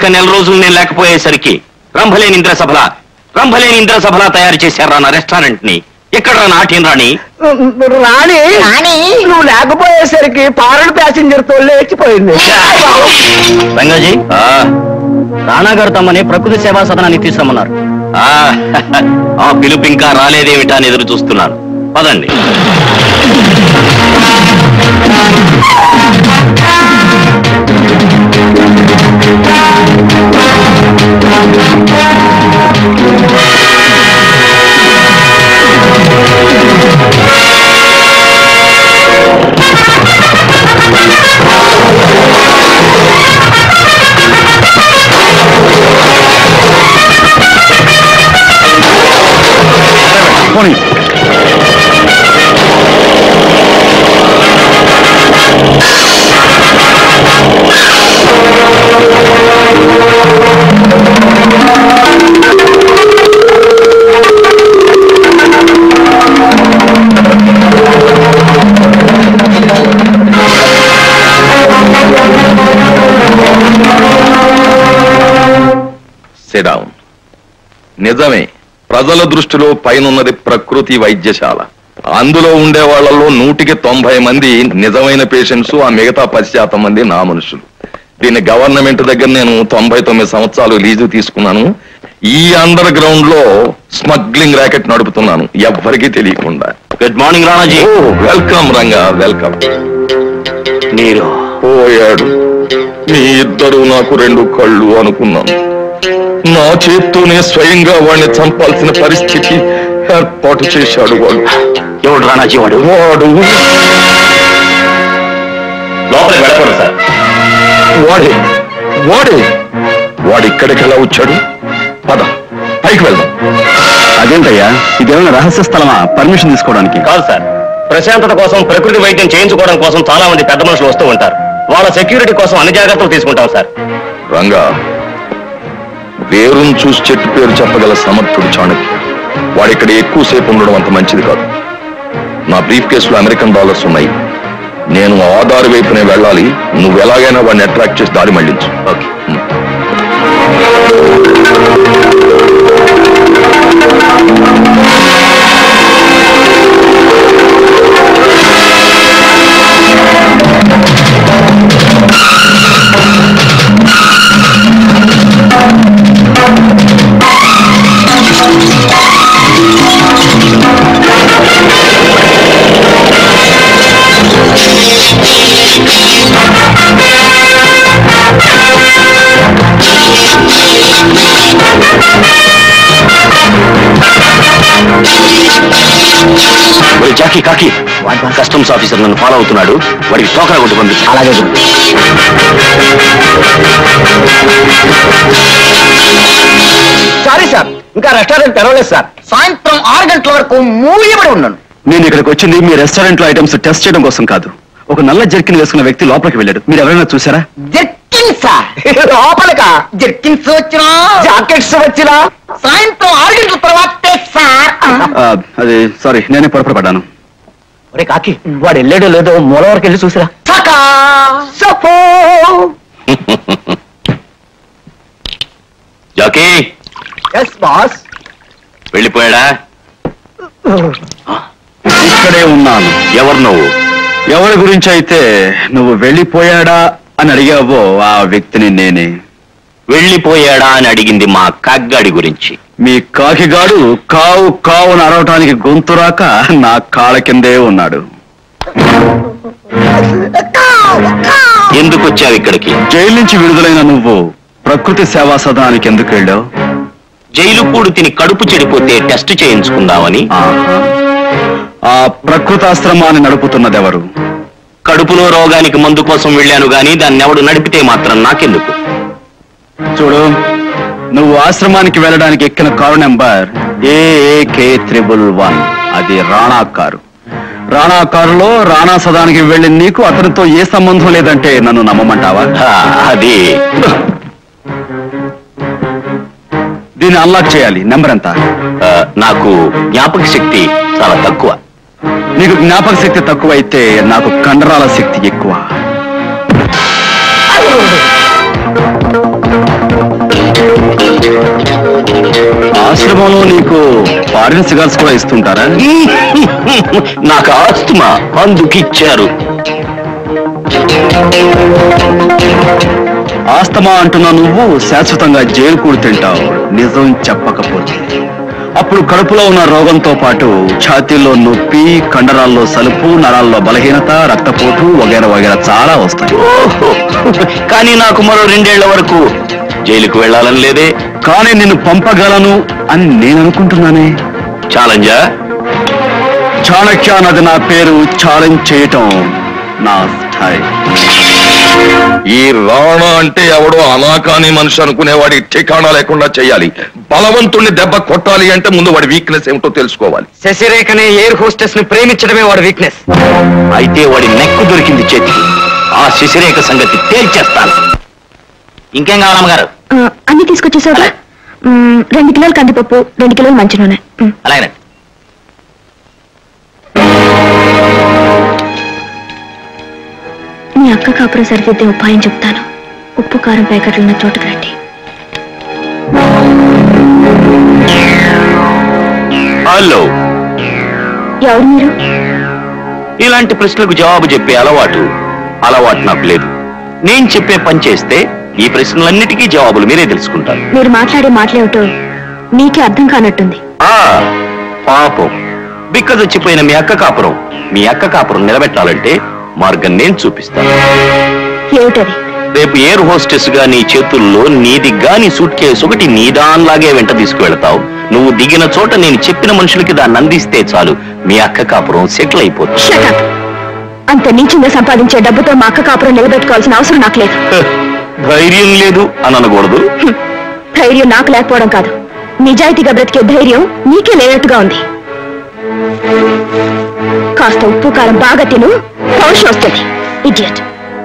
ఒక్క నెల రోజులు నేను లేకపోయేసరికి రంభలేని ఇంద్ర సభల రంభలేని ఇంద్ర సభల తయారు చేశారా నా రెస్టారెంట్ ని ఎక్కడ నాట్యం రాణి రాణి రాణి. నువ్వు లేకపోయేసరికి పారణ ప్యాసింజర్ తో లేచిపోయింది రంగాజీ ఆ, రాణా గారు తమ్మని ప్రకృతి సేవా సదనానికి తీసుకురమ్మన్నారు ఆ, ఆ పిలుపు ఇంకా రాలేదేమిటా అని ఎదురు చూస్తున్నాను పదండి సిడౌన్ నిజమే ప్రజల దృష్టిలో పైనున్నది ప్రకృతి వైద్యశాల అందులో ఉండే వాళ్ళలో నూటికి తొంభై మంది నిజమైన పేషెంట్స్ ఆ మిగతా పది శాతం మంది నా మనుషులు దీన్ని గవర్నమెంట్ దగ్గర నేను తొంభై తొమ్మిది సంవత్సరాలు లీజు తీసుకున్నాను ఈ అండర్ గ్రౌండ్ లో స్మగ్లింగ్ ర్యాకెట్ నడుపుతున్నాను ఎవ్వరికీ తెలియకుండా good morning Rana ji oh welcome Ranga welcome మీరు పోయాడు మీ ఇద్దరు నాకు రెండు కళ్ళు అనుకున్నాను నా చేత్తోనే స్వయంగా వాడిని చంపాల్సిన పరిస్థితి ఏర్పాటు చేశాడు వాడు ఎవడు రాణాజీ వాడు వాడు లోపలికి వెళ్ళకూడదు సార్ వాడే వాడే వాడు ఇక్కడికి ఎలా వచ్చాడు పద పైకి వెళ్దాం అదేంటయ్యా ఇదేమైనా రహస్య స్థలమా పర్మిషన్ తీసుకోవడానికి కాదు సార్ ప్రశాంతత కోసం ప్రకృతి వైద్యం చేయించుకోవడం కోసం చాలా మంది పెద్ద మనుషులు వస్తూ ఉంటారు వాళ్ళ సెక్యూరిటీ కోసం అన్ని జాగ్రత్తలు తీసుకుంటాం సార్ రంగా వేరును చూసి చెట్టు పేరు చెప్పగల సమర్థుడు చాణక్య వాడిక్కడ ఎక్కువసేపు ఉండడం అంత మంచిది కాదు నా బ్రీఫ్ కేసులో అమెరికన్ డాలర్స్ ఉన్నాయి నేను ఆ దారి వైపునే వెళ్ళాలి నువ్వు ఎలాగైనా వాడిని అట్రాక్ట్ చేసి దారి మళ్ళించు ఓకే ఒరే జాకీ కాకి కస్టమ్స్ ఆఫీసర్ నన్ను ఫాలో అవుతున్నాడు వాడికి టోకరా కొట్టు పంపించు అలాగే సారీ సార్ ఇంకా రెస్టారెంట్ తెరవలేదు సార్ సాయంత్రం ఆరు గంటల వరకు మూయబడి ఉన్నాను నేను ఇక్కడికి వచ్చింది మీ రెస్టారెంట్ లో ఐటమ్స్ టెస్ట్ చేయడం కోసం కాదు ఒక నల్ల జర్కిన్ వేసుకున్న వ్యక్తి లోపలికి వెళ్ళాడు మీరు ఎవరైనా చూసారా జర్కిన్స్ లోపలికా జర్కిన్స్ వచ్చినా జాకెట్స్ వచ్చినా సాయంత్రం ఆరు గంటల తర్వాత సార్ ఆ, అది సారీ నేనే పొరపాటు పడ్డాను ఒరే కాకి వాడు వెళ్ళాడో లేదో మూల వరకు వెళ్ళి చూసిరా సకా సపో జాకీ ఎస్ బాస్ వెళ్ళిపోయాడా ఇక్కడే ఉన్నాను ఎవరు నువ్వు ఎవరి గురించి అయితే నువ్వు వెళ్ళిపోయాడా అని అడిగావో ఆ వ్యక్తిని నేనే వెళ్ళిపోయాడా అని అడిగింది మా కాగ్గాడి గురించి మీ కాకిగాడు కావు కావు అరవటానికి గొంతు రాక నా కాళ్ళ కిందే ఉన్నాడు ఎందుకు వచ్చావు ఇక్కడికి జైలు నుంచి విడుదలైన నువ్వు ప్రకృతి సేవా సదనానికి ఎందుకు వెళ్ళావు జైలు కూడు తిని కడుపు చెడిపోతే టెస్ట్ చేయించుకుందామని ఆహా. ఆ ప్రకృతాశ్రమాన్ని నడుపుతున్నదెవరు కడుపులో రోగానికి మందు కోసం వెళ్ళాను గాని దాన్ని ఎవడు నడిపితే మాత్రం నాకెందుకు చూడు నువ్వు ఆశ్రమానికి వెళ్ళడానికి ఎక్కిన car number A A K triple one అది రాణా కారు రాణా కారులో రాణా సదానికి వెళ్ళి నీకు అతనితో ఏ సంబంధం లేదంటే నన్ను నమ్మమంటావా హా, అది దీన్ని అన్లాక్ చేయాలి నెంబర్ ఎంత ఆ, నాకు జ్ఞాపక శక్తి చాలా తక్కువ నీకు జ్ఞాపక శక్తి తక్కువైతే నాకు కండరాల శక్తి ఎక్కువ ఆశ్రమంలో నీకు ఫారిన్ సిగార్స్ కూడా ఇస్తుంటారా నాకు ఆస్తమా అందుకిచ్చారు ఆస్తమా అంటున్న నువ్వు శాశ్వతంగా జైలు కూడి తింటావు నిజం చెప్పకపోతే అప్పుడు కడుపులో ఉన్న రోగంతో పాటు ఛాతీల్లో నొప్పి కండరాల్లో సలుపు నరాల్లో బలహీనత రక్తపోటు వగేర వగేర చాలా వస్తాయి ఓహో, కానీ నాకు మరో రెండేళ్ల వరకు జైలుకు వెళ్ళాలని లేదే కానీ నిన్ను పంపగలను అని నేను అనుకుంటున్నానే ఛాలెంజా చాణక్య అన్నది నా పేరు ఛాలెంజ్ చేయటం నా స్టైల్ ఈ రావణ అంటే ఎవడో అనాకాని మనిషి అనుకునేవాడి ఠికాణా లేకుండా చేయాలి బలవంతుణ్ణి దెబ్బ కొట్టాలి అంటే ముందు వాడి వీక్నెస్ ఏమిటో తెలుసుకోవాలి శశిరేఖనే ఎయిర్ హోస్టెస్ ని ప్రేమించడమే వాడి వీక్నెస్ అయితే వాడి నెక్కు దొరికింది చేతికి ఆ శశిరేఖ సంగతి తేల్చేస్తాను ఇంకేం కావాలమ్మగారు ఆ, అన్ని తీసుకొచ్చేసావుగా మ్మ్, రెండు కిలోలు కందిపప్పు రెండు కిలోలు మంచి నూనె మ్మ్. అలాగే మీ అక్క కాపురం సరిదిద్దే ఉపాయం చెప్తాను ఉప్పు కారం ప్యాకెట్లు ఉన్న చోటుకు రండి హలో ఎవరు మీరు ఇలాంటి ప్రశ్నలకు జవాబు చెప్పే అలవాటు అలవాటు నాకు లేదు నేను చెప్పే పని చేస్తే ఈ ప్రశ్నలన్నిటికీ జవాబులు మీరే తెలుసుకుంటారు మీరు మాట్లాడే మాటలేమిటో మీకే అర్థం కానట్టుంది ఆ పాపం బిక్కద వచ్చిపోయిన మీ అక్క కాపురం మీ అక్క కాపురం నిలబెట్టాలంటే మార్గం నేను చూపిస్తాను ఏమిటది రేపు ఎయిర్ హోస్టెస్ గా నీ చేతుల్లో నీది గాని సూట్ కేసు ఒకటి నీ దానిలాగే వెంట తీసుకువెళతావు నువ్వు దిగిన చోట నేను చెప్పిన మనుషులకి దాన్ని అందిస్తే చాలు మీ అక్క కాపురం సెటిల్ అయిపోతుంది Shut up. అంత నీచంగా సంపాదించే డబ్బుతో మా అక్క కాపురం నిలబెట్టుకోవాల్సిన అవసరం నాకు లేదు హ, ధైర్యం లేదు అని అనకూడదు హ్మ్. ధైర్యం నాకు లేకపోవడం కాదు నిజాయితీగా బ్రతికే ధైర్యం నీకే లేనట్టుగా ఉంది కాస్త ఉప్పు కారం బాగా తిను పౌరుషం వస్తుంది ఇడియట్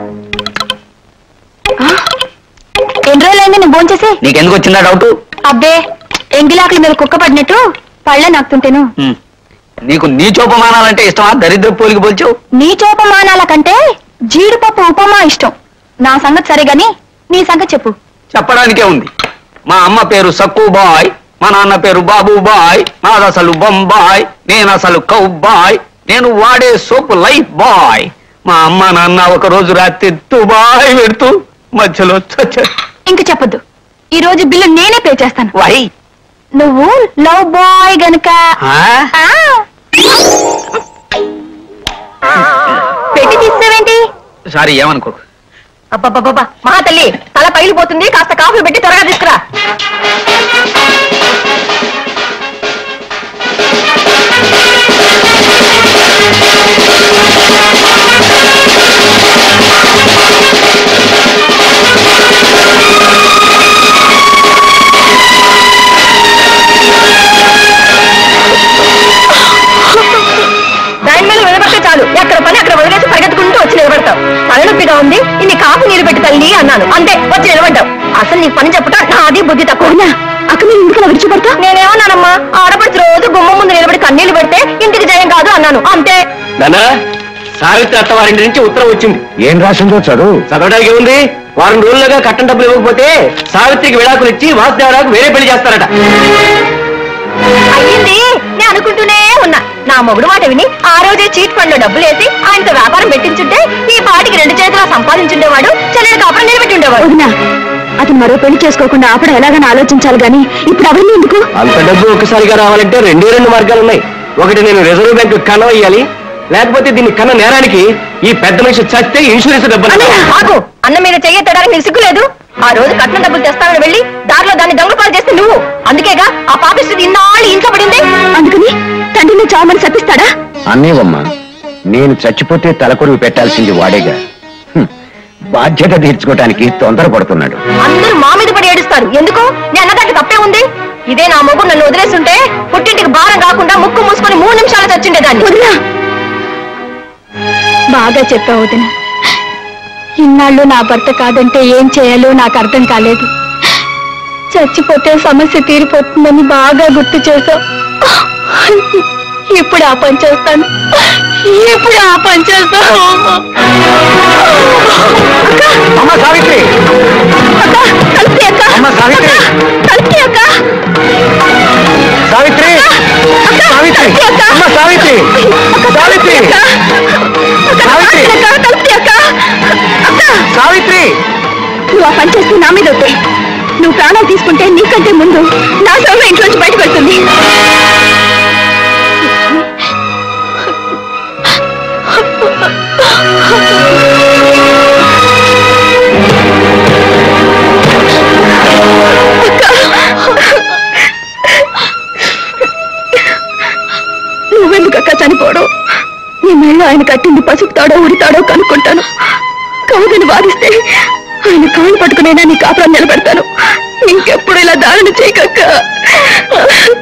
ఎన్ని రోజులైంది నేను భోంచేసి నీకెందుకు వచ్చిందా డౌట్ అబ్బే ఎంగిలాకుల మీద కుక్క పడినట్టు పళ్ళ నాకుతుంటేను నీకు నీ చూపమానాలంటే ఇష్టమా దరిద్ర పోలికి పోల్చావు నీ చోపమానాల కంటే జీడిపప్పు ఉపమా ఇష్టం నా సంగతి సరే గాని నీ సంగతి చెప్పు చెప్పడానికే ఉంది మా అమ్మ పేరు సక్కు బాయ్ మా నాన్న పేరు బాబు బాయ్ నాది అసలు బొంబాయ్ నేను అసలు కౌ బాయ్ నేను వాడే సోపు లైఫ్ బాయ్ మా అమ్మ నాన్న ఒక రోజు రాత్రి తుబాయ్ పెడుతూ మధ్యలో చచ్చారు ఇంక చెప్పొద్దు ఈ రోజు బిల్లు నేనే పే చేస్తాను వై నువ్వు లవ్ బాయ్ గనుక ఆ? ఆ. పెట్టి తీస్తావేంటి సారీ ఏమనుకో అబ్బబ్బబ్బా మహా తల్లి తల పగిలిపోతుంది కాస్త కాఫీ పెట్టి త్వరగా తీసుకురా దాని మీద నిలబడితే చాలు ఎక్కడ పని అక్కడ వదిలేసి పరిగెత్తుకుంటూ వచ్చి నిలబడతావు తలనొప్పిగా ఉంది ఇన్ని కాఫీ నీరు పెట్టి తల్లి అన్నాను అంతే వచ్చి నిలబడ్డావు అసలు నీకు పని చెప్పట నాది బుద్ధి తక్కువ అక్క మీరు ఇంటికి విడిచిపెడతా నేనేమన్నానమ్మా ఆడపడిచి రోజు గుమ్మ ముందు నిలబడి కన్నీళ్లు పెడితే ఇంటికి జయం కాదు అన్నాను అంతే నానా సావిత్రి అత్తవారింటి నుంచి ఉత్తరం వచ్చింది ఏం రాసిందో చదువు చదవడానికి ఉంది వారం రోజులుగా కట్టం డబ్బులు ఇవ్వకపోతే సావిత్రికి విడాకులు ఇచ్చి వాసుదేవరాకు వేరే పెళ్లి చేస్తారట అయ్యింది నేను అనుకుంటూనే ఉన్నా నా మొగుడు మాట విని ఆ రోజే చీట్ ఫండ్ లో డబ్బులు వేసి ఆయనతో వ్యాపారం పెట్టించుంటే ఈ పాటికి రెండు చేతుల సంపాదించుండేవాడు చెల్లెలు కాపురం నిలబెట్టుండేవాడు అతను మరో పెళ్లి చేసుకోకుండా ఆపడం ఎలాగని ఆలోచించాలి గాని ఇప్పుడు అవన్నీ ఎందుకు అంత డబ్బు ఒక్కసారిగా రావాలంటే రెండే రెండు మార్గాలు ఉన్నాయి ఒకటి నేను రిజర్వ్ బ్యాంక్ కన్నం ఇయ్యాలి లేకపోతే దీన్ని కన్న నేరానికి ఈ పెద్ద మనిషి చస్తే ఇన్సూరెన్స్ డబ్బులు ఆగు అన్న మీద చెయ్యెత్తడానికి నీకు సిగ్గులేదు ఆ రోజు కట్నం డబ్బులు తెస్తామని వెళ్ళి దారిలో దాన్ని దొంగపాలు చేస్తే నువ్వు అందుకేగా ఆ పాపిస్తుంది ఇన్నాళ్ళు ఇంట్లో పడింది అందుకని తండ్రిని చావమని శపిస్తాడా అన్నేవమ్మా నేను చచ్చిపోతే తలకొరువు పెట్టాల్సింది వాడేగా హ్మ్. బాధ్యత తీర్చుకోవటానికి తొందరపడుతున్నాడు అందరూ మా మీద పడి ఏడుస్తారు ఎందుకు నేను అన్నదానికి తప్పే ఉంది ఇదే నా మొగ్గు నన్ను వదిలేస్తుంటే పుట్టింటికి భారం కాకుండా ముక్కు మూసుకొని మూడు నిమిషాలు చచ్చిండేదాన్ని వదినా బాగా చెప్పావు వదిన ఇన్నాళ్ళు నా భర్త కాదంటే ఏం చేయాలో నాకు అర్థం కాలేదు చచ్చిపోతే సమస్య తీరిపోతుందని బాగా గుర్తు చేశావు ఇప్పుడు ఆ పని చేస్తాను ఇప్పుడు ఆ పని చేస్తాను అమ్మ సావిత్రి అక్క కలిసి అక్క అమ్మ సావిత్రి కలిసి అక్క సావిత్రి సావిత్రి అమ్మ సావిత్రి సావిత్రి సావిత్రి కలిసి అక్క అక్క సావిత్రి నువ్వు ఆ పని చేస్తే నా మీద వద్దు నువ్వు ప్రాణాలు తీసుకుంటే నీకంటే ముందు నా సొమ్మ ఇంట్లోంచి బయటకు వస్తుంది నువ్వెందుకక్క చనిపోవడం నీ మెళ్ళ ఆయన కట్టింది పసుపుతాడో ఉడితాడో కనుక్కుంటాను కాదని వాదిస్తే ఆయన కాళ్ళు పట్టుకునైనా నీ కాపురం నిలబెడతాను ఇంకెప్పుడు ఇలా దారుణ చేయకక్క